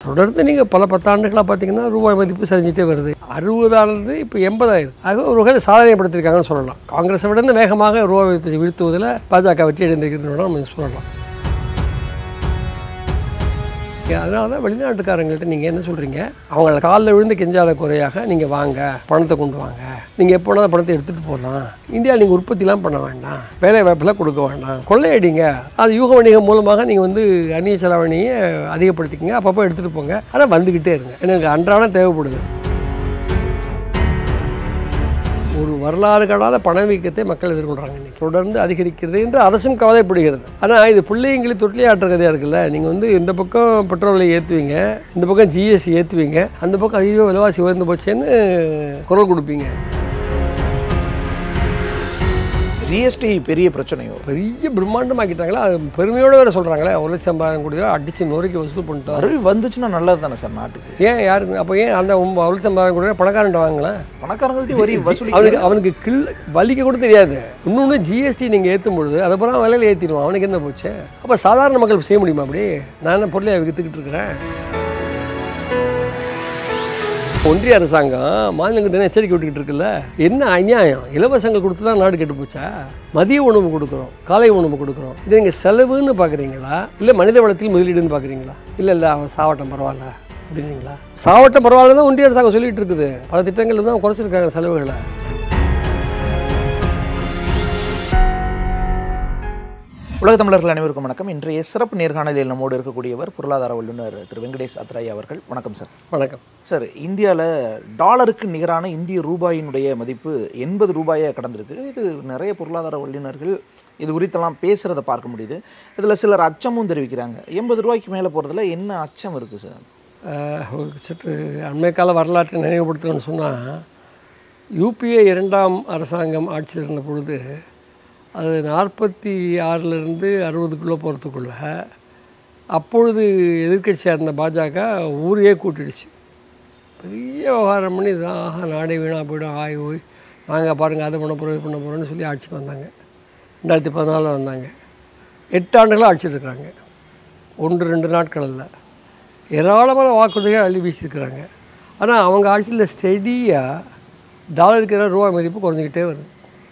தொடர்ந்து நீங்கள் பல பத்தாண்டுகளாக பார்த்தீங்கன்னா ரூபாய் மதிப்பு சரிஞ்சிட்டே வருது அறுபதானது இப்போ எண்பதாயிரம் ஆக ஒரு வகையில் சாதனைப்படுத்தியிருக்காங்கன்னு சொல்லலாம் காங்கிரஸை விட இன்னும் வேகமாக ரூபாய் மதிப்பு வீழ்த்துவதில் பாஜக வெற்றி அடைந்திருக்கிறது நம்ம சொல்லலாம் அதனால தான் வெளிநாட்டுக்காரங்கள்ட்ட நீங்கள் என்ன சொல்கிறீங்க அவங்கள காலில் விழுந்து கெஞ்சாத குறையாக நீங்கள் வாங்க பணத்தை கொண்டு வாங்க நீங்கள் எப்போ வேணாலும் பணத்தை எடுத்துகிட்டு போகலாம் இந்தியாவில் நீங்கள் உற்பத்திலாம் பண்ண வேண்டாம் வேலை வாய்ப்பெல்லாம் கொடுக்க வேண்டாம் கொள்ளையடிங்க அது யூக வணிகம் மூலமாக நீங்கள் வந்து அந்நிய செலவணியை அதிகப்படுத்திக்கங்க அப்பப்போ எடுத்துகிட்டு போங்க ஆனால் வந்துக்கிட்டே இருங்க எனக்கு அன்றாடம் தேவைப்படுது ஒரு வரலாறு காணாத பணவீக்கத்தை மக்கள் எதிர்கொள்கிறாங்க இன்னைக்கு தொடர்ந்து அதிகரிக்கிறது என்று அரசும் கவலைப்படுகிறது ஆனால் இது பிள்ளைங்களை தொட்டிலே ஆட்டுற கதையாக இருக்குல்ல நீங்கள் வந்து இந்த பக்கம் பெட்ரோலை ஏற்றுவீங்க இந்த பக்கம் ஜிஎஸ்டி ஏற்றுவீங்க அந்த பக்கம் ஐயோ விலைவாசி உயர்ந்து போச்சேன்னு குரல் கொடுப்பீங்க ஜிஎஸ்டி பெரிய பிரச்சனையோ பெரிய பிரம்மாண்டமாக்கிட்டாங்களா அது பெருமையோடு வேறு சொல்கிறாங்களே ஒரு லட்சம் சம்பாதம் கூட அடித்து நொறுக்கி வசூல் பண்ணிட்டோம் அருள் வந்துச்சுன்னா நல்லது தானே சார் நாட்டுக்கு ஏன் யாருக்கு அப்போ ஏன் அந்த ஒம்ப- ஒரு லட்சம் சம்பாதம் கூட பணக்காரன்ட்ட வாங்கலாம் பணக்காரங்கள்ட்ட வரி வசூலி அவனுக்கு அவனுக்கு கில் வலிக்க கூட தெரியாது இன்னொன்று ஜிஎஸ்டி நீங்கள் ஏற்றும் பொழுது அதை பூரா விலையில் ஏற்றிடுவான் அவனுக்கு என்ன போச்சு அப்போ சாதாரண மக்கள் செய்ய முடியுமா அப்படி நான் என்ன பொருளை விற்றுக்கிட்டு இருக்கிறேன் ஒன்றிய அரசாங்கம் மாநிலங்களுக்கு என்ன எச்சரிக்கை விட்டுக்கிட்டு இருக்குல்ல என்ன அநியாயம் இலவசங்கள் கொடுத்து தான் நாடு கெட்டு போச்சா மதிய உணவு கொடுக்குறோம் காலை உணவு கொடுக்குறோம் இது நீங்கள் செலவுன்னு பார்க்குறீங்களா இல்லை மனித வளத்தில் முதலீடுன்னு பார்க்குறீங்களா இல்லை இல்லை அவன் சாவட்டம் பரவாயில்ல அப்படின்னீங்களா சாவட்டம் பரவாயில்ல தான் ஒன்றிய அரசாங்கம் சொல்லிட்டு இருக்குது பல திட்டங்கள் தான் குறைச்சிருக்காங்க செலவுகளை உலக தமிழர்கள் அனைவருக்கும் வணக்கம் இன்றைய சிறப்பு நேர்காணலில் நம்மோடு இருக்கக்கூடியவர் பொருளாதார வல்லுநர் திரு வெங்கடேஷ் அத்ராய் அவர்கள் வணக்கம் சார் வணக்கம் சார் இந்தியாவில் டாலருக்கு நிகரான இந்திய ரூபாயினுடைய மதிப்பு எண்பது ரூபாயை கடந்திருக்கு இது நிறைய பொருளாதார வல்லுநர்கள் இது குறித்தெல்லாம் பேசுகிறத பார்க்க முடியுது இதில் சிலர் அச்சமும் தெரிவிக்கிறாங்க எண்பது ரூபாய்க்கு மேலே போகிறதுல என்ன அச்சம் இருக்குது சார் ஆஹ், ஒரு சற்று அண்மை கால வரலாற்றை நினைவுபடுத்தணும்னு சொன்னால் யூபிஏ இரண்டாம் அரசாங்கம் ஆட்சியில் இருந்த பொழுது அது நாற்பத்தி ஆறிலிருந்து அறுபதுக்குள்ளே போகிறதுக்குள்ள அப்பொழுது எதிர்க்கட்சியாக இருந்த பாஜக ஊரையே கூட்டிடுச்சு பெரிய விவகாரம் பண்ணி இதுதான் ஆஹா நாடே வீணாக போயிடும் ஆய் ஓய் நாங்கள் பாருங்கள் அதை பண்ண போகிறோம் இது பண்ண போகிறோம்னு சொல்லி ஆட்சிக்கு வந்தாங்க ரெண்டாயிரத்தி பதினாலில் வந்தாங்க எட்டு ஆண்டுகளாக ஆட்சி இருக்கிறாங்க ஒன்று ரெண்டு நாட்கள் இல்லை ஏராளமான வாக்குறுதிகள் அள்ளி வீசியிருக்கிறாங்க ஆனால் அவங்க ஆட்சியில் ஸ்டெடியாக டாலருக்கு எதிராக ரூபாய் மதிப்பு குறைஞ்சிக்கிட்டே வருது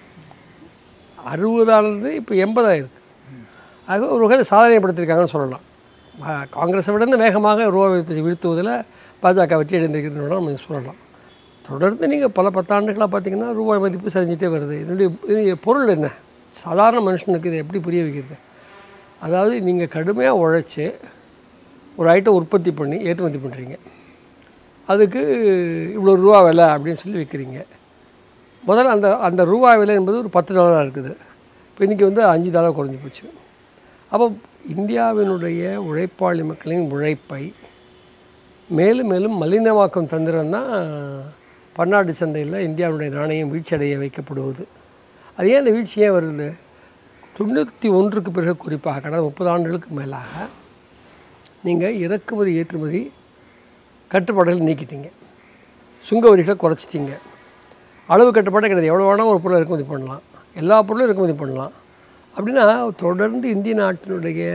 அறுபதானது இப்போ எண்பதாயிருக்கு ஆக ஒரு வகையில் சாதனைப்படுத்தியிருக்காங்கன்னு சொல்லலாம் ஆஹ் காங்கிரஸை விட இன்னும் வேகமாக ரூபாய் மதிப்பை வீழ்த்துவதில் பாஜக வெற்றி அடைந்திருக்கிறது நம்ம சொல்லலாம் தொடர்ந்து நீங்கள் பல பத்தாண்டுகளாக பார்த்தீங்கன்னா ரூபாய் மதிப்பு சரிஞ்சிட்டே வருது இதனுடைய இது பொருள் என்ன சாதாரண மனுஷனுக்கு இதை எப்படி புரிய வைக்கிறது அதாவது நீங்கள் கடுமையாக உழைச்சி ஒரு ஐட்டம் உற்பத்தி பண்ணி ஏற்றுமதி பண்ணுறீங்க அதுக்கு இவ்வளோ ரூபா விலை அப்படின்னு சொல்லி விற்கிறீங்க முதல்ல அந்த அந்த ரூபா விலை என்பது ஒரு பத்து டாலராக இருக்குது இப்போ இன்றைக்கி வந்து அஞ்சு டாலர் குறைஞ்சி போச்சு அப்போ இந்தியாவினுடைய உழைப்பாளி மக்களின் உழைப்பை மேலும் மேலும் மலினமாக்கும் தந்திரம் தான் பன்னாட்டு சந்தையில் இந்தியாவுடைய நாணயம் வீழ்ச்சி அடைய வைக்கப்படுவது அது ஏன் அந்த வீழ்ச்சி ஏன் வருது தொண்ணூற்றி ஒன்றுக்கு பிறகு குறிப்பாக கடந்த முப்பது ஆண்டுகளுக்கு மேலாக நீங்கள் இறக்குமதி ஏற்றுமதி கட்டுப்பாடுகள் நீக்கிட்டீங்க சுங்க வரிகளை குறைச்சிட்டீங்க அளவு கட்டுப்பாடே கிடையாது எவ்வளோ வேணால் ஒரு பொருளை இறக்குமதி பண்ணலாம் எல்லா பொருளும் இறக்குமதி பண்ணலாம் அப்படின்னா தொடர்ந்து இந்திய நாட்டினுடைய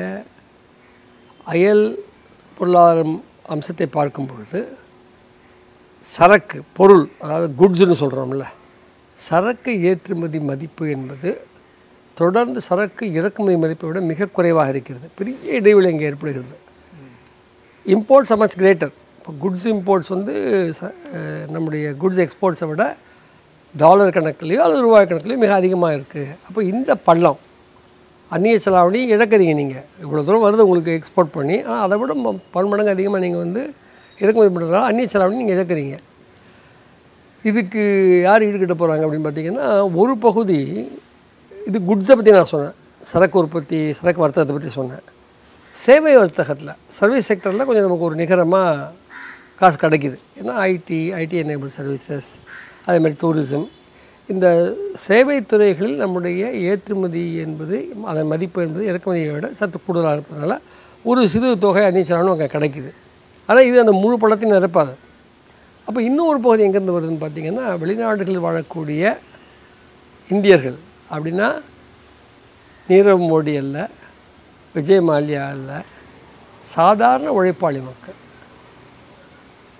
அயல் பொருளாதாரம் அம்சத்தை பார்க்கும் பொழுது சரக்கு பொருள் அதாவது குட்ஸ்னு சொல்கிறோம்ல சரக்கு ஏற்றுமதி மதிப்பு என்பது தொடர்ந்து சரக்கு இறக்குமதி மதிப்பை விட மிக குறைவாக இருக்கிறது பெரிய இடைவெளி அங்கே ஏற்படுகிறது இம்போர்ட்ஸ் மச் கிரேட்டர் இப்போ குட்ஸ் இம்போர்ட்ஸ் வந்து ச- அஹ் நம்முடைய குட்ஸ் எக்ஸ்போர்ட்ஸை விட டாலர் கணக்குலேயோ அல்லது ரூபாய் கணக்குலேயோ மிக அதிகமாக இருக்குது அப்போ இந்த பள்ளம் அந்நிய செலாவணி இழக்கிறீங்க நீங்கள் இவ்வளோ தூரம் வருது உங்களுக்கு எக்ஸ்போர்ட் பண்ணி ஆனால் அதை விட ம- பன்மடங்கு அதிகமாக நீங்கள் வந்து இறக்குமதி பண்ணுறதுனால அந்நிய செலாவணி நீங்கள் இழக்கிறீங்க இதுக்கு யார் ஈடுகட்ட போகிறாங்க அப்படின்னு பார்த்தீங்கன்னா ஒரு பகுதி இது குட்ஸை பற்றி நான் சொன்னேன் சரக்கு உற்பத்தி சரக்கு வர்த்தகத்தை பற்றி சொன்னேன் சேவை வர்த்தகத்தில் சர்வீஸ் செக்டரில் கொஞ்சம் நமக்கு ஒரு நிகரமாக காசு கிடைக்குது ஏன்னா ஐடி ஐடி எனேபிள் சர்வீசஸ் அதேமாதிரி டூரிசம் இந்த சேவை துறைகளில் நம்முடைய ஏற்றுமதி என்பது அதன் மதிப்பு என்பது இறக்குமதியை விட சற்று கூடுதலாக இருப்பதனால ஒரு சிறு தொகை அந்நிய செலவும் அங்கே கிடைக்குது ஆனால் இது அந்த முழு பழத்தையும் நிரப்பாது அப்போ இன்னொரு பகுதி எங்கேருந்து வருதுன்னு பார்த்தீங்கன்னா வெளிநாடுகளில் வாழக்கூடிய இந்தியர்கள் அப்படின்னா நீரவ் மோடி அல்ல விஜய் மால்யா அல்ல சாதாரண உழைப்பாளி மக்கள்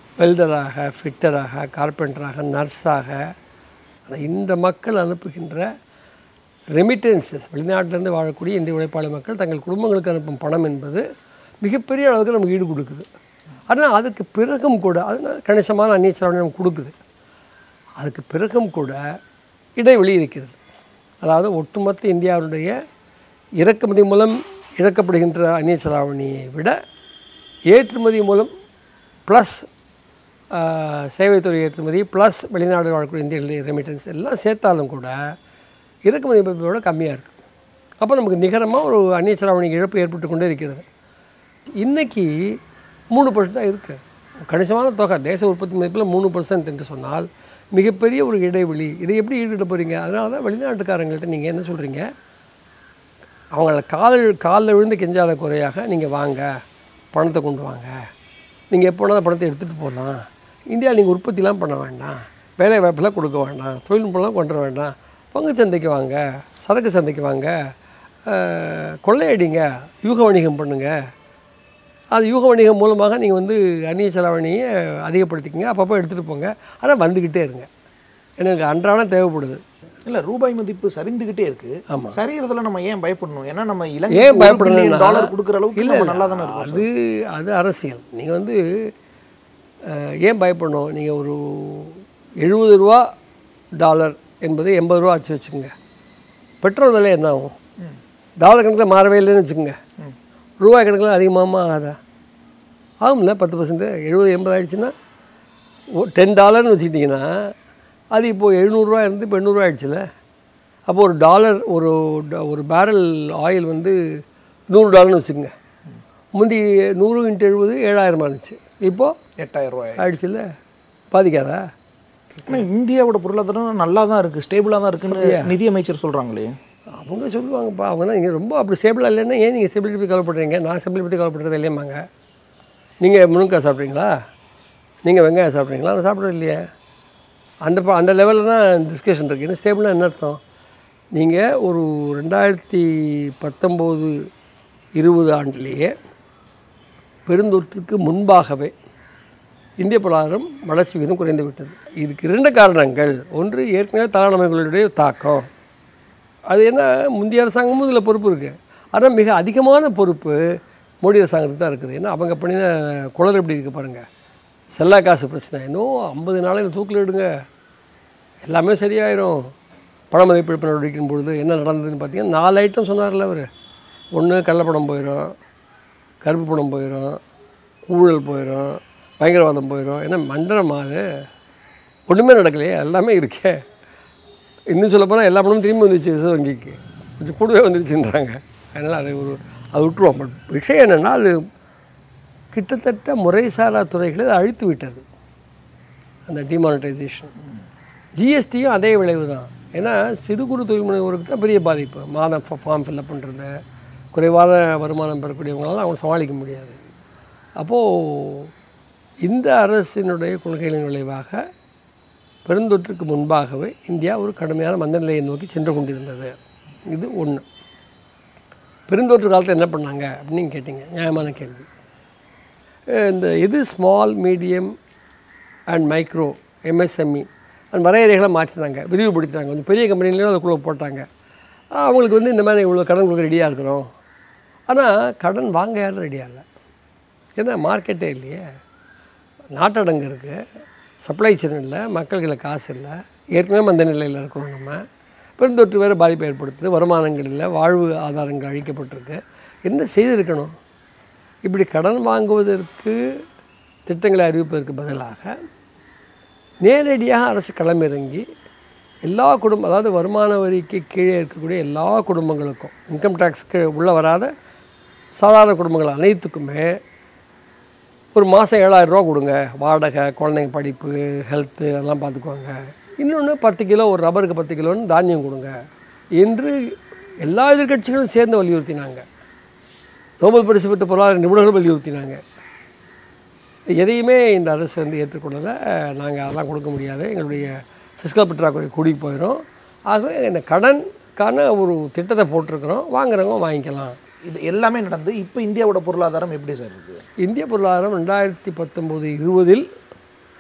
வெல்டராக ஃபிட்டராக கார்பெண்டராக நர்ஸாக ஆனால் இந்த மக்கள் அனுப்புகின்ற ரெமிட்டன்சஸ் வெளிநாட்டிலேருந்து வாழக்கூடிய இந்திய உழைப்பாளி மக்கள் தங்கள் குடும்பங்களுக்கு அனுப்பும் பணம் என்பது மிகப்பெரிய அளவுக்கு நமக்கு ஈடு கொடுக்குது ஆனால் அதுக்கு பிறகும் கூட அது கணிசமான அந்நிய செலவு நமக்கு கொடுக்குது அதுக்கு பிறகும் கூட இடைவெளி இருக்கிறது அதாவது ஒட்டுமொத்த இந்தியாவுடைய இறக்குமதி மூலம் இழக்கப்படுகின்ற அந்நிய செலாவணியை விட ஏற்றுமதி மூலம் ப்ளஸ் சேவைத்துறை ஏற்றுமதி ப்ளஸ் வெளிநாடு வாழக்கூடிய இந்தியர்களுடைய ரெமிட்டன்ஸ் எல்லாம் சேர்த்தாலும் கூட இறக்குமதி விட கம்மியாக இருக்குது அப்போ நமக்கு நிகரமாக ஒரு அந்நிய செலாவணி இழப்பு ஏற்பட்டு கொண்டே இருக்கிறது இன்றைக்கி மூணு பர்சன்ட் தான் இருக்குது கணிசமான தொகை தேச உற்பத்தி மதிப்பில் மூணு பர்சன்ட் என்று சொன்னால் மிகப்பெரிய ஒரு இடைவெளி இதை எப்படி ஈடுபட போகிறீங்க அதனால தான் வெளிநாட்டுக்காரங்கள்ட்ட நீங்கள் என்ன சொல்கிறீங்க அவங்கள காலில் காலில் விழுந்து கெஞ்சாத குறையாக நீங்கள் வாங்க பணத்தை கொண்டு வாங்க நீங்கள் எப்போ வேணாலும் பணத்தை எடுத்துகிட்டு போகலாம் இந்தியாவில் நீங்கள் உற்பத்திலாம் பண்ண வேண்டாம் வேலை வாய்ப்பெல்லாம் கொடுக்க வேண்டாம் தொழில்நுட்பம்லாம் கொண்டு வர வேண்டாம் பங்கு சந்தைக்கு வாங்க சரக்கு சந்தைக்கு வாங்க அஹ், கொள்ளையடிங்க யூக வணிகம் பண்ணுங்கள் அது யூக வணிகம் மூலமாக நீங்கள் வந்து அந்நிய செலாவணியை அதிகப்படுத்திக்கங்க அப்பப்போ எடுத்துகிட்டு போங்க ஆனால் வந்துக்கிட்டே இருங்க எனக்கு அன்றாடம் தேவைப்படுது இல்ல ரூபாய் மதிப்பு சரிந்துகிட்டே இருக்கு ஆமா. சரிகிறதுல நம்ம ஏன் பயப்படணும் ஏன்னா நம்ம ஏன் இலங்கை பயப்படணும்னா- டாலர் கொடுக்குற அளவுக்கு இல்ல, நம்ம இல்ல, நல்லா தானே இருக்கோம் அது அது அரசியல் நீங்கள் வந்து அஹ், ஏன் பயப்படணும் நீங்கள் ஒரு எழுபது ரூபா டாலர் என்பது எண்பது ரூபா ஆச்சு வச்சுக்கோங்க பெட்ரோல் விலை என்ன ஆகும் டாலர் கணக்கில் மாறவே இல்லைன்னு வச்சுக்கோங்க ரூபாய் கணக்கில் அதிகமாகமா ஆகாதா ஆகும்ல பத்து பர்சன்ட் எழுபது எண்பது ஆயிடுச்சுன்னா டென் டாலர்னு வச்சுக்கிட்டிங்கன்னா அது இப்போது எழுநூறுவா இருந்து இப்போ எண்ணூறுவா ஆயிடுச்சுல அப்போ ஒரு டாலர் ஒரு ட- ஒரு பேரல் ஆயில் வந்து நூறு டாலர்னு வச்சுக்கோங்க முந்தி நூறு இன்ட்டு எழுபது ஏழாயிரமா இருந்துச்சு இப்போது எட்டாயிரம் ரூபாய் ஆயிடுச்சுல்ல பாதிக்காதா ஆனா இந்தியாவோட பொருளாதாரம் நல்லா தான் இருக்கு ஸ்டேபிளா தான் இருக்குன்னு நிதி அமைச்சர் சொல்றாங்களே அவங்க சொல்லுவாங்கப்பா அவங்க தான் இங்கே ரொம்ப அப்படி ஸ்டேபிளாக இல்லைன்னா ஏன் நீங்கள் ஸ்டெபிலிட்டி பற்றி கவலைப்படுறீங்க நான் ஸ்டெபிலிட்டி பற்றி கவலைப்படுறது இல்லையம்மாங்க நீங்கள் முருங்கைக்காய் சாப்பிட்றீங்களா நீங்கள் வெங்காயம் சாப்பிட்றீங்களா நான் சாப்பிட்றது இல்லையே அந்த ப அந்த லெவலில் தான் டிஸ்கஷன் இருக்குது என்ன ஸ்டேபிளாக என்ன அர்த்தம் நீங்கள் ஒரு ரெண்டாயிரத்தி பத்தொம்போது இருபது ஆண்டுலேயே பெருந்தொற்றுக்கு முன்பாகவே இந்திய பொருளாதாரம் வளர்ச்சி விகிதம் குறைந்து விட்டது இதுக்கு இரண்டு காரணங்கள் ஒன்று ஏற்கனவே தலானமைகளுடைய தாக்கம் அது என்ன முந்தைய அரசாங்கமும் இதில் பொறுப்பு இருக்குது ஆனால் மிக அதிகமான பொறுப்பு மோடி அரசாங்கத்துக்கு தான் இருக்குது ஏன்னா அவங்க பண்ணின குளர் எப்படி இருக்குது பாருங்கள் செல்லா காசு பிரச்சனை இன்னும் ஐம்பது நாளையில் தூக்கில் எடுங்க எல்லாமே சரியாயிரும் பண மதிப்பிழப்பு நடவடிக்கையின் பொழுது என்ன நடந்ததுன்னு பார்த்தீங்கன்னா நாலு ஐட்டம் சொன்னார்ல அவர் ஒன்று கள்ளப்பணம் போயிடும் கருப்பு பணம் போயிடும் ஊழல் போயிடும் பயங்கரவாதம் போயிடும் ஏன்னா மந்திரமா அது ஒன்றுமே நடக்கலையே எல்லாமே இருக்கே இன்னும் சொல்ல போனால் எல்லா பணமும் திரும்பி வந்துச்சு ரிசர்வ் வங்கிக்கு கொஞ்சம் கூடவே வந்துருச்சுன்றாங்க அதனால் அதை ஒரு அது விட்டுருவோம் பட் விஷயம் என்னென்னா அது கிட்டத்தட்ட முறைசாரா துறைகளை அது அழித்து விட்டது அந்த டிமானிட்டைசேஷன் ஜிஎஸ்டியும் அதே விளைவு தான் ஏன்னா சிறு குறு தொழில் முனைவோருக்கு தான் பெரிய பாதிப்பு மாதம் ஃபார்ம் ஃபில்அப் பண்ணுறது குறைவான வருமானம் பெறக்கூடியவங்களால அவங்க சமாளிக்க முடியாது அப்போது இந்த அரசினுடைய கொள்கைகளின் விளைவாக பெருந்தொற்றுக்கு முன்பாகவே இந்தியா ஒரு கடுமையான மந்த நிலையை நோக்கி சென்று கொண்டிருந்தது இது ஒன்று பெருந்தொற்று காலத்தில் என்ன பண்ணாங்க அப்படின்னு நீங்கள் கேட்டீங்க நியாயமான கேள்வி அஹ் இந்த இது small medium and micro MSME அந்த வரையறைகளை மாற்றினாங்க விரிவுபடுத்தினாங்க கொஞ்சம் பெரிய கம்பெனிலையும் அதுக்குள்ளே போட்டாங்க அஹ் அவங்களுக்கு வந்து இந்த மாதிரி இவ்வளோ கடன் கொடுக்க ரெடியாக இருக்கிறோம் ஆனால் கடன் வாங்க யாரும் ரெடியாக இல்லை ஏன்னா மார்க்கெட்டே இல்லையே நாட்டடங்கு இருக்குது சப்ளை செயின் இல்லை மக்கள்களை காசு இல்லை ஏற்கனவே மந்த நிலையில் இருக்கிறோம் நம்ம பெருந்தொற்று வேறு பாதிப்பை ஏற்படுத்துது வருமானங்கள் இல்லை வாழ்வு ஆதாரங்கள் அழிக்கப்பட்டிருக்கு என்ன செய்திருக்கணும் இப்படி கடன் வாங்குவதற்கு திட்டங்களை அறிவிப்பதற்கு பதிலாக நேரடியாக அரசு களமிறங்கி எல்லா குடும்பம் அதாவது வருமான வரிக்கு கீழே இருக்கக்கூடிய எல்லா குடும்பங்களுக்கும் இன்கம் டேக்ஸ்க்கு உள்ளே வராத சாதாரண குடும்பங்கள் அனைத்துக்குமே ஒரு மாதம் ஏழாயிரரூவா கொடுங்க வாடகை குழந்தைங்க படிப்பு ஹெல்த்து அதெல்லாம் பார்த்துக்குவாங்க இன்னொன்று பத்து கிலோ ஒரு ரப்பருக்கு பத்து கிலோன்னு தானியம் கொடுங்க என்று எல்லா எதிர்க்கட்சிகளும் சேர்ந்து வலியுறுத்தினாங்க நோபல் பரிசு பெற்ற பொருளாதார நிபுணர்கள் வலியுறுத்தினாங்க எதையுமே இந்த அரசு வந்து ஏற்றுக்கொள்ளலை நாங்கள் அதெல்லாம் கொடுக்க முடியாது எங்களுடைய ஃபிஸ்கல் பற்றாக்குறை கூடி போயிடும் ஆகவே இந்த கடனுக்கான ஒரு திட்டத்தை போட்டிருக்கிறோம் வாங்குறவங்க வாங்கிக்கலாம் இது எல்லாமே நடந்து இப்போ இந்தியாவோட பொருளாதாரம் எப்படி சார் இருக்கு இந்திய பொருளாதாரம் ரெண்டாயிரத்தி பத்தொம்போது இருபதில்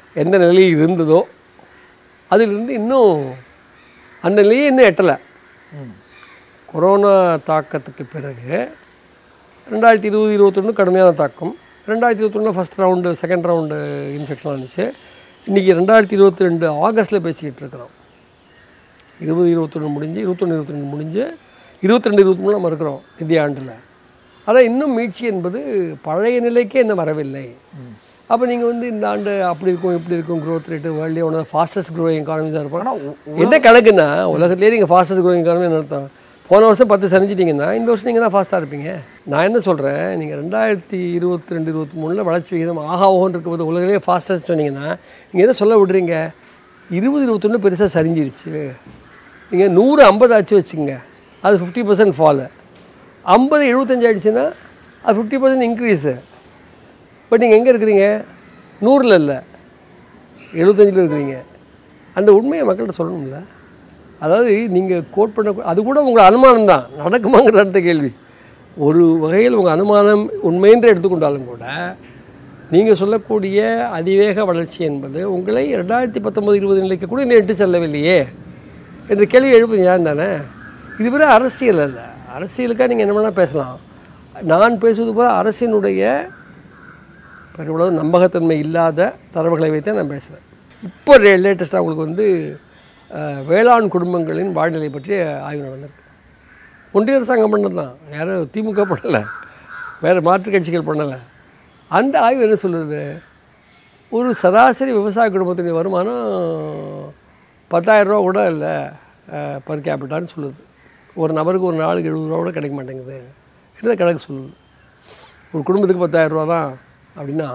எந்த நிலையில் இருந்ததோ அதிலிருந்து இன்னும் அந்த நிலையை இன்னும் எட்டலை ம் கொரோனா தாக்கத்துக்கு பிறகு ரெண்டாயிரத்தி இருபது இருபத்தொன்று கடுமையான தாக்கம் ரெண்டாயிரத்தி இருபத்தொன்று first round second round infection இருந்துச்சு இன்றைக்கி ரெண்டாயிரத்தி இருபத்தி ரெண்டு ஆகஸ்ட்டில் பேசிக்கிட்டு இருக்கிறோம் இருபது இருபத்தொன்று முடிஞ்சு இருபத்தொன்று இருபத்தி ரெண்டு முடிஞ்சு இருபத்தி ரெண்டு இருபத்தி மூணு நம்ம இருக்கிறோம் நிதியாண்டில் ஆனால் இன்னும் மீட்சி என்பது பழைய நிலைக்கே இன்னும் வரவில்லை அப்போ நீங்கள் வந்து இந்த ஆண்டு அப்படி இருக்கும் இப்படி இருக்கும் growth ரேட்டு வேர்ல்டே one of fastest growing economy தான் இருப்பாங்க ஆனால் என்ன கணக்குன்னா உலகத்திலேயே நீங்கள் ஃபாஸ்டஸ்ட் க்ரோயிங் எக்கானமி அர்த்தம் போன வருஷம் பத்து சரிஞ்சிட்டிங்கன்னா இந்த வருஷம் நீங்கள் தான் ஃபாஸ்ட்டாக இருப்பீங்க நான் என்ன சொல்கிறேன் நீங்கள் ரெண்டாயிரத்தி இருபத்தி ரெண்டு இருபத்தி மூணில் வளர்ச்சி விகிதம் ஆகா ஓகன் இருக்கும்போது உலகிலேயே ஃபாஸ்டஸ்ட் சொன்னீங்கன்னா நீங்கள் எதை சொல்ல விடுறீங்க இருபது இருபத்தொன்று பெருசாக சரிஞ்சிருச்சு நீங்கள் நூறு ஐம்பது ஆச்சு வச்சுங்க அது ஃபிஃப்டி பர்சன்ட் ஃபாலு ஐம்பது எழுபத்தஞ்சு ஆயிடுச்சுன்னா அது ஃபிஃப்டி பர்சன்ட் இன்க்ரீஸு பட் நீங்கள் எங்கே இருக்கிறீங்க நூறில் இல்லை எழுபத்தஞ்சில் இருக்கிறீங்க அந்த உண்மையை மக்கள்கிட்ட சொல்லணும்ல அதாவது நீங்கள் கோட் பண்ண அது கூட உங்கள் அனுமானம் தான் நடக்குமாங்கிற அடுத்த கேள்வி ஒரு வகையில் உங்கள் அனுமானம் உண்மையென்று எடுத்துக்கொண்டாலும் கூட நீங்கள் சொல்லக்கூடிய அதிவேக வளர்ச்சி என்பது உங்களை ரெண்டாயிரத்தி பத்தொம்பது இருபது நிலைக்கு கூட இன்னும் எட்டு செல்லவில்லையே என்ற கேள்வி எழுப்புது ஏன் தானே இது வேறு அரசியல் அல்ல அரசியலுக்காக நீங்கள் என்ன வேணால் பேசலாம் நான் பேசுவது போல அரசினுடைய பெருமளவு நம்பகத்தன்மை இல்லாத தரவுகளை வைத்தே நான் பேசுகிறேன் இப்போ லேட்டஸ்ட்டாக உங்களுக்கு வந்து அஹ், வேளாண் குடும்பங்களின் வாழ்நிலை பற்றி ஆய்வு நடந்திருக்கு ஒன்றிய அரசாங்கம் பண்ணது தான் யாரும் திமுக பண்ணலை வேறு மாற்றுக் கட்சிகள் பண்ணலை அந்த ஆய்வு என்ன சொல்லுது ஒரு சராசரி விவசாய குடும்பத்தினுடைய வருமானம் பத்தாயிரம் ரூபா கூட இல்லை பர் கேபிட்டான்னு சொல்லுது ஒரு நபருக்கு ஒரு நாளுக்கு எழுபது ரூபா கூட கிடைக்க மாட்டேங்குது என்ன கணக்கு சொல்லுது ஒரு குடும்பத்துக்கு பத்தாயிரம் ரூபா தான் அப்படின்னா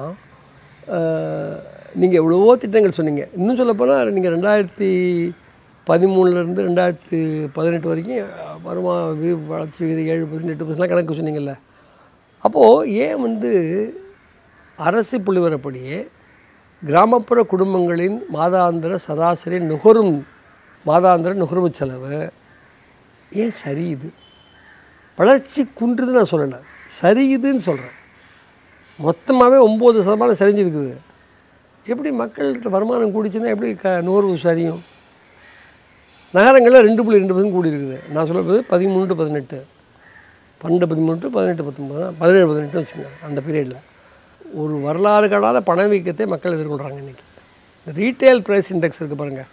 நீங்கள் எவ்வளவோ திட்டங்கள் சொன்னீங்க இன்னும் சொல்லப்போனால் நீங்கள் ரெண்டாயிரத்தி பதிமூணுலேருந்து ரெண்டாயிரத்தி பதினெட்டு வரைக்கும் வருமா வி- வளர்ச்சி விகிதம் ஏழு பர்சன்ட் எட்டு பர்சன்ட்லாம் கணக்கு சொன்னீங்கல்ல அப்போது ஏன் வந்து அரசு புள்ளிவரப்படியே கிராமப்புற குடும்பங்களின் மாதாந்திர சராசரி நுகரும் மாதாந்திர நுகர்வு செலவு ஏன் சரியுது வளர்ச்சி குன்றுது நான் சொல்லலை சரியுதுன்னு சொல்கிறேன் மொத்தமாகவே ஒம்பது சதமானம் சரிஞ்சிருக்குது எப்படி மக்கள்கிட்ட வருமானம் கூடிச்சுன்னா எப்படி க நுகர்வு சரியும் நகரங்களில் ரெண்டு புள்ளி ரெண்டு பர்சன்ட் கூடி இருக்குது நான் சொல்லுறது பதிமூணு டு பதினெட்டு பன்னெண்டு பதிமூணு டு பதினெட்டு பத்தொம்பது பதினேழு பதினெட்டு வச்சுங்க அந்த பீரியடில் ஒரு வரலாறு காணாத பணவீக்கத்தை மக்கள் எதிர்கொள்கிறாங்க இன்றைக்கி இந்த ரீட்டைல் ப்ரைஸ் இண்டெக்ஸ் இருக்குது பாருங்கள்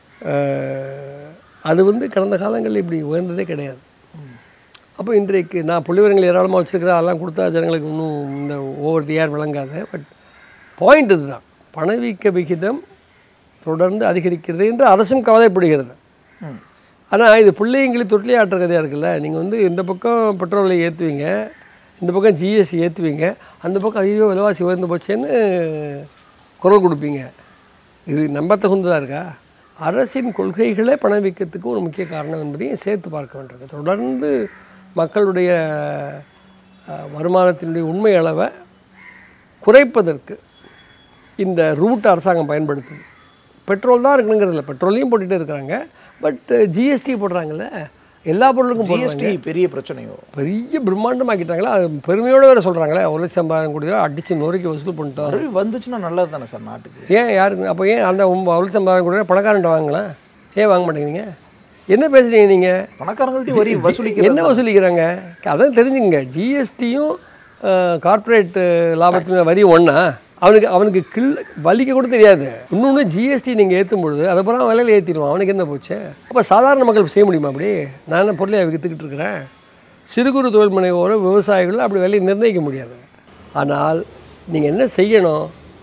அது வந்து கடந்த காலங்களில் இப்படி உயர்ந்ததே கிடையாது அப்போ இன்றைக்கு நான் புள்ளிவரங்கள் ஏராளமாக வச்சுருக்கிறேன் அதெல்லாம் கொடுத்தா ஜனங்களுக்கு இன்னும் இந்த ஓவர் தி ஏர் விளங்காது பட் பாயிண்ட் இதுதான் பணவீக்க விகிதம் தொடர்ந்து அதிகரிக்கிறது என்று அரசும் கவலைப்படுகிறது ம் ஆனால் இது பிள்ளைங்களை தொட்டிலே ஆட்டுற கதையாக இருக்குல்ல நீங்கள் வந்து இந்த பக்கம் பெட்ரோலை ஏற்றுவீங்க இந்த பக்கம் ஜிஎஸ்டி ஏற்றுவீங்க அந்த பக்கம் ஐயோ விலைவாசி உயர்ந்து போச்சேன்னு குரல் கொடுப்பீங்க இது நம்பத்தகுந்ததாக இருக்கா அரசின் கொள்கைகளே பணவீக்கத்துக்கு ஒரு முக்கிய காரணம் என்பதையும் சேர்த்து பார்க்க வேண்டியிருக்கு தொடர்ந்து மக்களுடைய அஹ், வருமானத்தினுடைய உண்மை அளவை குறைப்பதற்கு இந்த ரூட் அரசாங்கம் பயன்படுத்துது பெட்ரோல் தான் இருக்கணுங்கிறதில்ல பெட்ரோலையும் போட்டுகிட்டே இருக்கிறாங்க பட் ஜிஎஸ்டி போடுறாங்கல்ல எல்லா பொருளுக்கும் போடுறாங்க ஜிஎஸ்டி பெரிய பிரச்சனையோ பெரிய பிரம்மாண்டமாக்கிட்டாங்களா அது பெருமையோடு வேறு சொல்கிறாங்களே ஒரு லட்சம் ஐம்பதாயிரம் கோடி ரூபா அடித்து நொறுக்கி வசூல் பண்ணிட்டோம் மறுபடியும் வந்துச்சுன்னா நல்லது தானே சார் நாட்டுக்கு ஏன் யாருக்கு அப்போ ஏன் அந்த ஒம்ப- ஒரு லட்சம் ஐம்பதாயிரம் கோடி ரூபா பணக்காரன்ட்ட வாங்கலாம் ஏன் வாங்க மாட்டேங்கிறீங்க என்ன பேசுகிறீங்க நீங்கள் பணக்காரங்கள்ட்ட வரி வசூலிக்கிறது என்ன வசூலிக்கிறாங்க அதான் தெரிஞ்சுங்க ஜிஎஸ்டியும் கார்ப்பரேட் லாபத்தின் வரி ஒன்றா அவனுக்கு அவனுக்கு கில் வலிக்க கூட தெரியாது இன்னொன்று ஜிஎஸ்டி நீங்கள் ஏற்றும் பொழுது அதை பிறகு விலையில் ஏற்றிடுவான் அவனுக்கு என்ன போச்சு அப்போ சாதாரண மக்கள் செய்ய முடியுமா அப்படி நான் என்ன பொருளை விற்றுக்கிட்டு இருக்கிறேன் சிறு குறு தொழில் முனைவோர விவசாயிகள் அப்படி விலையை நிர்ணயிக்க முடியாது ஆனால் நீங்கள் என்ன செய்யணும்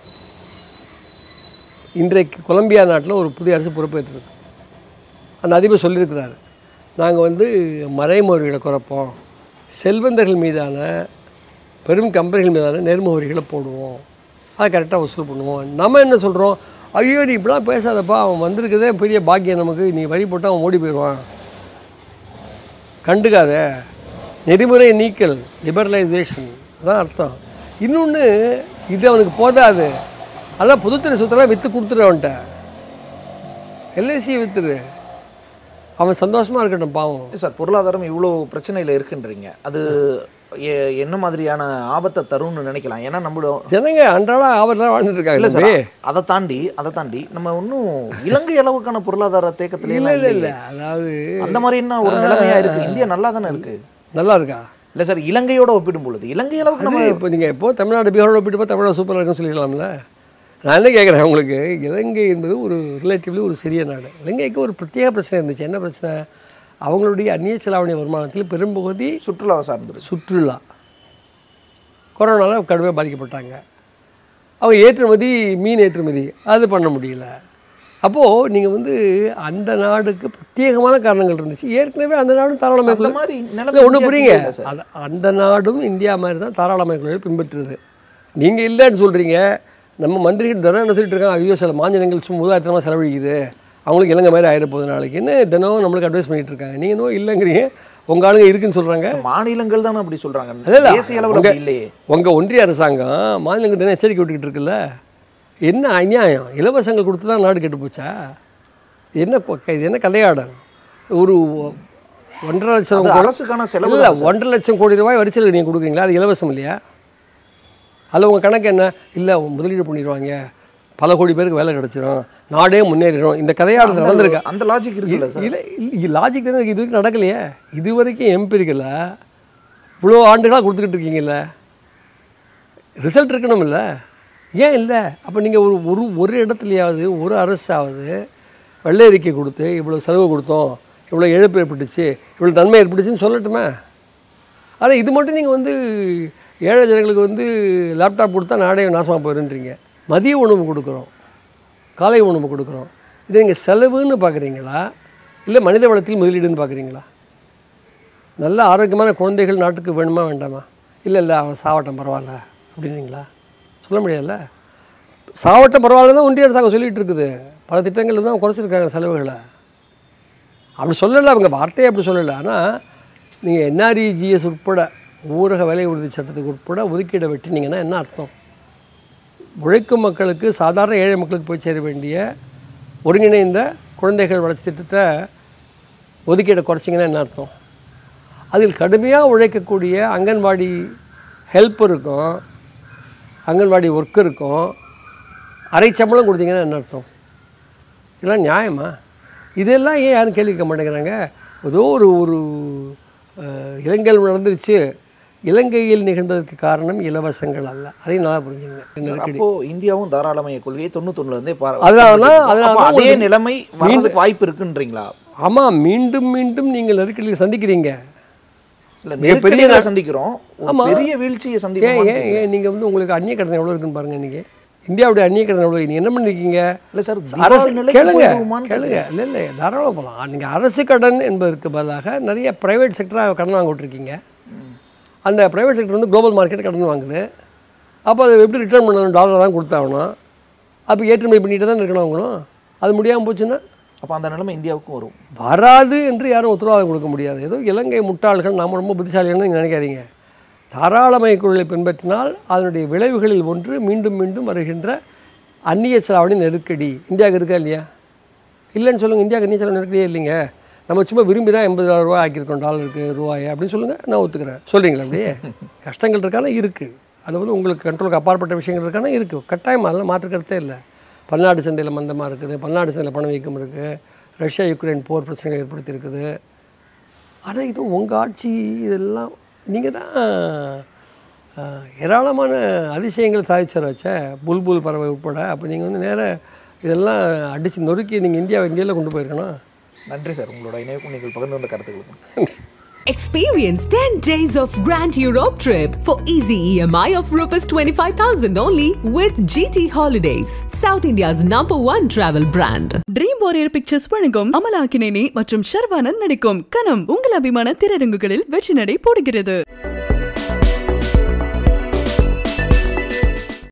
இன்றைக்கு கொலம்பியா நாட்டில் ஒரு புதிய அரசு பொறுப்பேற்றிருக்கு அந்த அதிபர் சொல்லியிருக்கிறாரு நாங்கள் வந்து மறைமுறைகளை குறைப்போம் செல்வந்தர்கள் மீதான பெரும் கம்பெனிகள் மீதான நேர்முகவரிகளை போடுவோம் அதை கரெக்டாக வசூல் பண்ணுவோம் நம்ம என்ன சொல்கிறோம் ஐயோ நீ இப்படிலாம் பேசாதப்பா அவன் வந்திருக்கிறதே பெரிய பாக்கியம் நமக்கு நீ வரி போட்டால் அவன் ஓடி போயிடுவான் கண்டுக்காத நெறிமுறை நீக்கல் லிபரலைசேஷன் அதான் அர்த்தம் இன்னொன்று இது அவனுக்கு போதாது அதான் பொதுத்துறை சொத்தெல்லாம் விற்று கொடுத்துரு அவன்கிட்ட எல்ஐசியை விற்றுரு அவன் சந்தோஷமாக இருக்கட்டும் பாவம் சார் பொருளாதாரம் இவ்வளோ பிரச்சனையில் இருக்குன்றீங்க அது எ- என்ன மாதிரியான ஆபத்தை தரும்னு நினைக்கலாம் ஏன்னா நம்மளோட ஜனங்க அன்றாடம் ஆபத்தில் வாழ்ந்துட்டு இருக்காங்க இல்ல சார் தம்பி. அதை தாண்டி அதை தாண்டி நம்ம இன்னும் இலங்கை அளவுக்கான பொருளாதார தேக்கத்துல இல்ல எல்லாம் இல்ல இல்ல இல்லையே. அதாவது அந்த மாதிரி என்ன ஒரு நிலைமையா இருக்கு இந்தியா நல்லா தானே இருக்கு நல்லா இருக்கா இல்ல சார் இலங்கையோட ஒப்பிடும் பொழுது இலங்கை அளவுக்கு நம்ம அது இப்போ நீங்கள் இப்போ தமிழ்நாடு பீகாரோட ஒப்பிட்டு பார்த்தா தமிழ்நாடு சூப்பராக இருக்குன்னு சொல்லிக்கலாம்ல நான் என்ன கேட்குறேன் உங்களுக்கு இலங்கை என்பது ஒரு ரிலேட்டிவ்லி ஒரு சிறிய நாடு இலங்கைக்கு ஒரு பிரத்யேக பிரச்சனை இருந்துச்சு என்ன பிரச்சனை அவங்களுடைய அந்நிய செலாவணி வருமானத்தில் பெரும்பகுதி சுற்றுலாவை சார்ந்துருக்கு சுற்றுலா கொரோனாவில் கடுமையாக பாதிக்கப்பட்டாங்க அவங்க ஏற்றுமதி மீன் ஏற்றுமதி அது பண்ண முடியல அப்போது நீங்கள் வந்து அந்த நாடுக்கு பிரத்யேகமான காரணங்கள் இருந்துச்சு ஏற்கனவே அந்த நாடும் அந்த தாராளமாக மாதிரி இல்லை நிலைமை ஒன்று இந்தியாவுக்கு புரியுங்க இல்ல சார். அந்த- அந்த நாடும் இந்தியா மாதிரி தான் தாராளமய கொள்கையை பின்பற்றுது நீங்கள் இல்லைன்னு சொல்கிறீங்க நம்ம மந்திரிகள் தினம் என்ன சொல்லிட்டு இருக்காங்க ஐயோ சில மாநிலங்கள் சும்மா உதாரணமாக செலவழிக்குது அவங்களுக்கு இலங்கை மாதிரி ஆயிட போகுது நாளைக்கு என்ன தினம் நம்மளுக்கு அட்வைஸ் பண்ணிட்டு இருக்காங்க நீங்கள் இன்னும் இல்லைங்கிறீங்க உங்கள் ஆளுங்க இருக்குன்னு சொல்கிறாங்க மாநிலங்கள் தானே அப்படி சொல்றாங்க இல்ல. தேசிய அளவுல உங்க- அப்படி இல்லையே உங்கள் ஒன்றிய அரசாங்கம் மாநிலங்களுக்கு தினம் எச்சரிக்கை விட்டுக்கிட்டு இருக்குல்ல என்ன அநியாயம் இலவசங்கள் கொடுத்து தான் நாடு கெட்டு போச்சா என்ன கொ- இது என்ன கதையாடல் ஒரு ஒ- ஒன்றரை லட்சம் அது கோடி- அரசுக்கான செலவு இல்லை தான் சார். ஒன்றரை லட்சம் கோடி ரூபாய் வரிசையில் நீங்கள் கொடுக்குறீங்களா அது இலவசம் இல்லையா அதில் உங்கள் கணக்கு என்ன இல்லை முதலீடு பண்ணிடுவாங்க பல கோடி பேருக்கு வேலை கிடச்சிரும் நாடே முன்னேறிடும் இந்த கதையாடல் நடந்திருக்கா அந்த லாஜிக் இருக்குல்ல சார் இல்லை லாஜிக் தானே இது வரைக்கும் நடக்கலையே இது வரைக்கும் எம்பிரிக்கல இவ்வளோ ஆண்டுகளாக கொடுத்துக்கிட்டு இருக்கீங்கல்ல ரிசல்ட் இருக்கணும்ல ஏன் இல்லை அப்போ நீங்கள் ஒரு ஒரு ஒரு இடத்துலையாவது ஒரு அரசாவது வெள்ளை அறிக்கை கொடுத்து இவ்வளோ செலவு கொடுத்தோம் இவ்வளோ இழப்பு ஏற்பட்டுச்சு இவ்வளோ நன்மை ஏற்பட்டுச்சுன்னு சொல்லட்டுமே ஆனால் இது மட்டும் நீங்கள் வந்து ஏழை ஜனங்களுக்கு வந்து லேப்டாப் கொடுத்தா நாடே நாசமாக போயிருன்றீங்க மதிய உணவு கொடுக்குறோம் காலை உணவு கொடுக்குறோம் இதை நீங்கள் செலவுன்னு பார்க்குறீங்களா இல்லை மனித வளத்தில் முதலீடுன்னு பார்க்குறீங்களா நல்ல ஆரோக்கியமான குழந்தைகள் நாட்டுக்கு வேணுமா வேண்டாமா இல்லை இல்லை அவன் சாவட்டம் பரவாயில்ல அப்படின்றீங்களா சொல்ல முடியாதுல்ல சாவட்டம் பரவாயில்ல தான் ஒன்றிய அரசாங்கம் சொல்லிகிட்டு இருக்குது பல திட்டங்கள் தான் குறைச்சிருக்காங்க செலவுகளை அப்படி சொல்லலை அவங்க வார்த்தையே அப்படி சொல்லலை ஆனால் நீங்கள் என்ஆர்இஜிஎஸ் உட்பட ஊரக வேலை உறுதி சட்டத்துக்கு உட்பட ஒதுக்கீடை வெட்டினீங்கன்னா என்ன அர்த்தம் உழைக்கும் மக்களுக்கு சாதாரண ஏழை மக்களுக்கு போய் சேர வேண்டிய ஒருங்கிணைந்த குழந்தைகள் வளர்ச்சி திட்டத்தை ஒதுக்கீடை குறைச்சிங்கன்னா என்ன அர்த்தம் அதில் கடுமையாக உழைக்கக்கூடிய அங்கன்வாடி ஹெல்ப்பருக்கும் அங்கன்வாடி ஒர்க்கருக்கும் அரை சம்பளம் கொடுத்தீங்கன்னா என்ன அர்த்தம் இதெல்லாம் நியாயமா இதெல்லாம் ஏன் யாரும் கேள்வி கேட்க மாட்டேங்கிறாங்க ஏதோ ஒரு ஒரு அஹ், இலங்கையில் நடந்துருச்சு இலங்கையில் நிகழ்ந்ததற்கு காரணம் இலவசங்கள் அல்ல அதையும் நல்லா புரிஞ்சுங்க நெருக்கடி அப்போ இந்தியாவும் தாராளமய கொள்கையை தொண்ணூத்தொன்னுல இருந்தே பா- அதனால தான் அதனால அப்போ தான் அதே உங்களுக்கு நிலைமை வர்றதுக்கு வாய்ப்பு இருக்குன்றீங்களா ஆமாம் மீண்டும் மீண்டும் நீங்கள் நெருக்கடியில் சந்திக்கிறீங்க இல்ல மிகப்பெரிய நெருக்கடிகளை நா- சந்திக்கிறோம் ஒரு ஆமா. பெரிய வீழ்ச்சியை ஏன் சந்திக்கிறோம் ஏன் ஏன் நீங்கள் வந்து உங்களுக்கு அந்நிய கடன் எவ்வளோ இருக்குன்னு பாருங்கள் நீங்கள் இந்தியாவுடைய அந்நிய கடன் எவ்வளோ நீங்கள் என்ன பண்ணிருக்கீங்க இல்ல சார் அரசு திவால் நிலைக்கு கேளுங்க போயிடுவோமான்னு கேளுங்க இல்லை இல்லை தாராளமாக போகலாம் நீங்கள் அரசு கடன் என்பதற்கு பதிலாக நிறைய ப்ரைவேட் செக்டராக கடன் வாங்க விட்ருக்கீங்க அந்த ப்ரைவேட் செக்டர் வந்து குளோபல் மார்க்கெட் கடன் வாங்குது அப்போ அதை எப்படி ரிட்டர்ன் பண்ணணும் டாலர் தான் கொடுத்தாகணும் அப்போ ஏற்றுமதி பண்ணிட்டு தான் இருக்கணும் அவங்களும் அது முடியாமல் போச்சுன்னா அப்ப அந்த நிலைமை இந்தியாவுக்கும் வரும் வராது என்று யாரும் உத்தரவாதம் கொடுக்க முடியாது ஏதோ இலங்கை முட்டாள்கள் நாம் ரொம்ப புத்திசாலின்னு நீங்கள் நினைக்காதீங்க தாராளமய கொள்கை பின்பற்றினால் அதனுடைய விளைவுகளில் ஒன்று மீண்டும் மீண்டும் வருகின்ற அந்நிய செலாவணி நெருக்கடி இந்தியாவுக்கு இருக்கா இல்லையா இல்லைன்னு சொல்லுங்கள் இந்தியாவுக்கு அந்நிய செலவு நெருக்கடியே இல்லைங்க நம்ம சும்மா விரும்பி தான் எண்பதாயிரம் ரூபாய் ஆக்கியிருக்கோம் டாலருக்கு ரூபாய் அப்படின்னு சொல்லுங்கள் நான் ஒத்துக்கிறேன் சொல்கிறீங்களா அப்படியே கஷ்டங்கள் இருக்கானா இருக்குது அது வந்து உங்களுக்கு கண்ட்ரோலுக்கு அப்பாற்பட்ட விஷயங்கள் இருக்கானா இருக்குது கட்டாயமாக அதெல்லாம் மாற்று கருத்தே இல்லை பன்னாட்டு சந்தையில் மந்தமாக இருக்குது பன்னாட்டு சந்தையில் பணவீக்கம் இருக்குது ரஷ்யா யுக்ரைன் போர் பிரச்சனைகள் ஏற்படுத்தியிருக்குது ஆனால் இது உங்கள் ஆட்சி இதெல்லாம் நீங்கள் தான் ஆஹ், ஏராளமான அதிசயங்கள் சாதிச்சாராச்சே புல்புல் பறவை உட்பட அப்போ நீங்கள் வந்து நேர இதெல்லாம் அடித்து நொறுக்கி நீங்கள் இந்தியாவை எங்கேயெல்லாம் கொண்டு போயிருக்கணும் நன்றி சார் உங்களோட இணைப்பு நீங்கள் பகிர்ந்து வந்த கருத்துக்களுக்கு Experience 10 days of Grand Europe trip for easy EMI of Rs 25,000 only with GT Holidays, South India's number one travel brand. Dream warrior pictures வழங்கும் அமலாக்கினேனி மற்றும் ஷர்வானந்த் நடிக்கும் கனம் உங்கள் அபிமான திரையரங்குகளில் வெற்றி நடை போடுகிறது